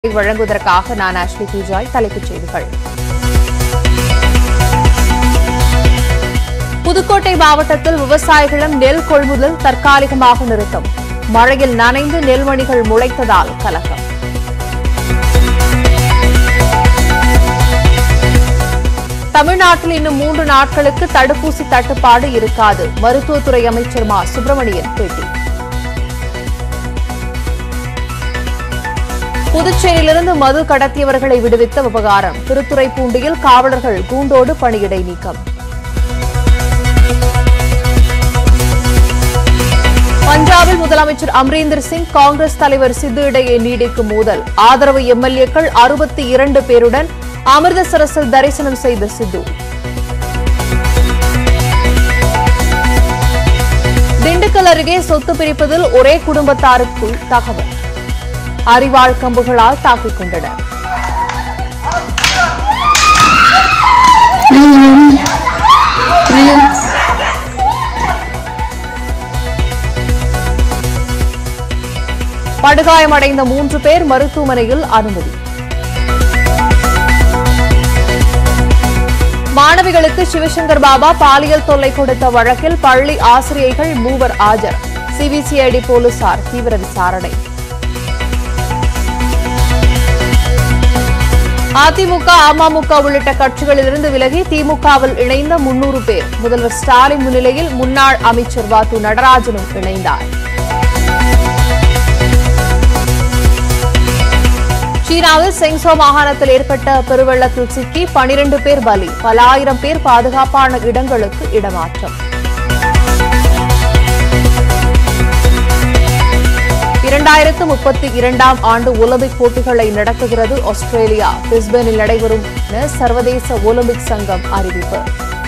வழங்குவதற்காக நான் ஆஷ்லி பூஜாய் தலைப்புச் செய்திகள் புதுக்கோட்டை மாவட்டத்தில் விவசாயிகளிடம் நெல் கொள்முதல் தற்காலிகமாக நிறுத்தம் மழையில் நனைந்து நெல்மணிகள் முளைத்ததால் கலக்கம் தமிழ்நாட்டில் இன்னும் மூன்று நாட்களுக்கு தடுப்பூசி தட்டுப்பாடு இருக்காது மருத்துவத்துறை அமைச்சர் மா சுப்பிரமணியன் பேட்டி புதுச்சேரியிலிருந்து மது கடத்தியவர்களை விடுவித்த விவகாரம் திருத்துறைப்பூண்டியில் காவலர்கள் கூண்டோடு பணியிடை நீக்கம் பஞ்சாபில் முதலமைச்சர் அம்ரீந்தர் சிங் காங்கிரஸ் தலைவர் சித்து இடையே நீடிக்கும் மோதல் ஆதரவு எம்எல்ஏக்கள் அறுபத்தி இரண்டு பேருடன் அமிர்தசரஸில் தரிசனம் செய்த சித்து திண்டுக்கல் அருகே சொத்து பிரிப்பதில் ஒரே குடும்பத்தாருக்குள் தகவல் அரிவாள் கம்புகளால் தாக்கிக் கொண்டனர் படுகாயமடைந்த மூன்று பேர் மருத்துவமனையில் அனுமதி மாணவிகளுக்கு சிவசங்கர் பாபா பாலியல் தொல்லை கொடுத்த வழக்கில் பள்ளி ஆசிரியைகள் மூவர் ஆஜர் சிபிசிஐடி போலீசார் தீவிர விசாரணை அதிமுக அமமுக உள்ளிட்ட கட்சிகளிலிருந்து விலகி திமுகவில் இணைந்த முன்னூறு பேர் முதல்வர் ஸ்டாலின் முன்னிலையில் முன்னாள் அமைச்சர் வாத்து நடராஜனும் இணைந்தார் சீனாவில் செங்சோ மாகாணத்தில் ஏற்பட்ட பெருவெள்ளத்தில் சிக்கி பனிரண்டு பேர் பலி பல ஆயிரம் பேர் பாதுகாப்பான இடங்களுக்கு இடமாற்றம் இரண்டாயிரத்து முப்பத்தி இரண்டாம் ஆண்டு ஒலிம்பிக் போட்டிகளை நடத்துகிறது ஆஸ்திரேலியா பிரிஸ்பேனில் நடைபெறும் என சர்வதேச ஒலிம்பிக் சங்கம் அறிவிப்பு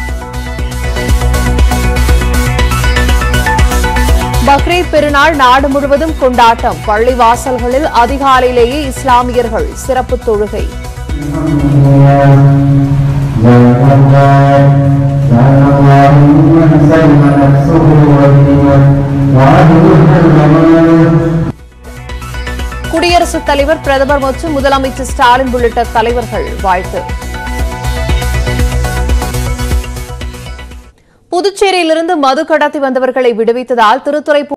பக்ரீத் பெருநாள் நாடு முழுவதும் கொண்டாட்டம் பள்ளி வாசல்களில் அதிகாலையிலேயே இஸ்லாமியர்கள் சிறப்பு தொழுகை குடியரசுத் தலைவர் பிரதமர் மற்றும் முதலமைச்சர் ஸ்டாலின் உள்ளிட்ட தலைவர்கள் வாழ்த்து புதுச்சேரியிலிருந்து மது கடத்தி வந்தவர்களை விடுவித்ததால் திருத்துறை